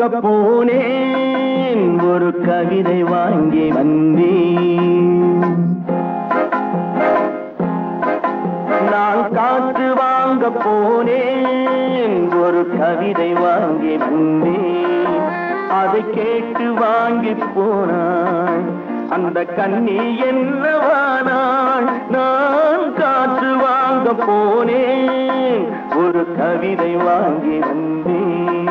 வாங்க போனேன் ஒரு கவிதை வாங்கி வந்தேன் நான் காற்று வாங்க போனேன் ஒரு கவிதை வாங்கி வந்தேன் அதை கேட்டு வாங்கி போனாள் அந்த கண்ணி என்னவானாள் நான் காற்று வாங்க போனேன் ஒரு கவிதை வாங்கி வந்தேன்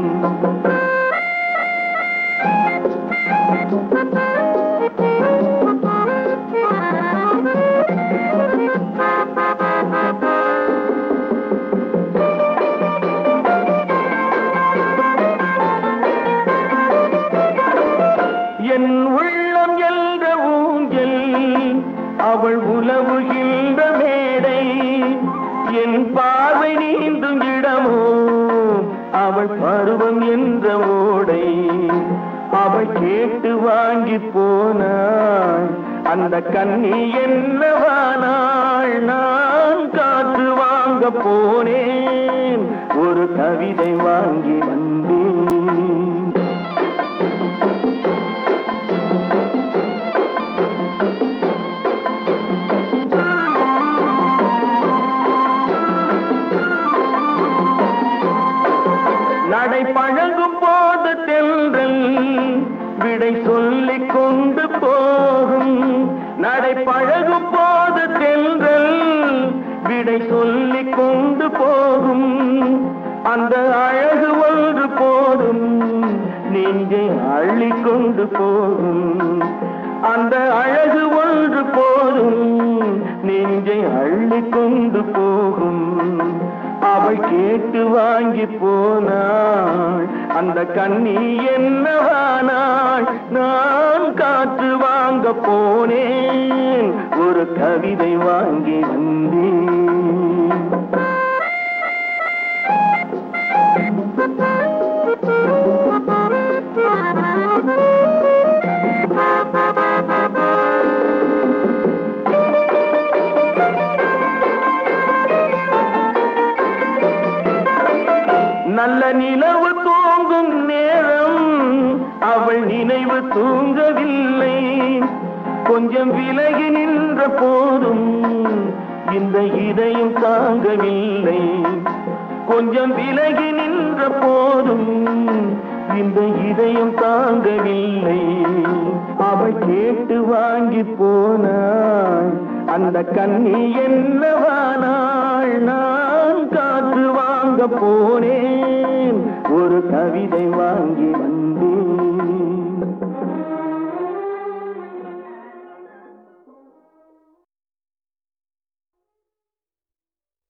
என் உள்ளம் என்ற ஊஞ்சல் அவள் உலவுகின்ற மேடை என் பார்வை நீந்தும் இடமோ அவள் பருவம் என்ற ஓடை அவள் கேட்டு வாங்கி போனாள் அந்த கண்ணி என்னவானாள் நான் காற்று வாங்க போனேன் ஒரு கவிதை வாங்கி வந்தேன் நடை பழகும் போது தென்றல் விடை சொல்லிக் கொண்டு போகும் நடை பழகும் போது தென்றல் விடை சொல்லிக் கொண்டு போகும் அந்த அழகு ஒன்று போதும் நெஞ்சை அள்ளிக் கொண்டு போகும் அந்த அழகு ஒன்று போதும் நெஞ்சை அள்ளிக் கொண்டு போகும் அவள் கேட்டு வாங்கி போனாள் அந்த கண்ணி என்னவானாள் நான் காற்று வாங்க போனேன் ஒரு கவிதை வாங்கி வந்தேன் நல்ல நிலவு தூங்கும் நேரம் அவள் நினைவு தூங்கவில்லை கொஞ்சம் விலகி நின்ற போதும் இந்த இதயம் தாங்கவில்லை கொஞ்சம் விலகி நின்ற போதும் இந்த இதயம் தாங்கவில்லை அவள் கேட்டு வாங்கி போனாள் அந்த கண்ணி என்னவானாள் நான் காற்று வாங்க போனேன் ஒரு கவிதை வாங்கி வந்தேன்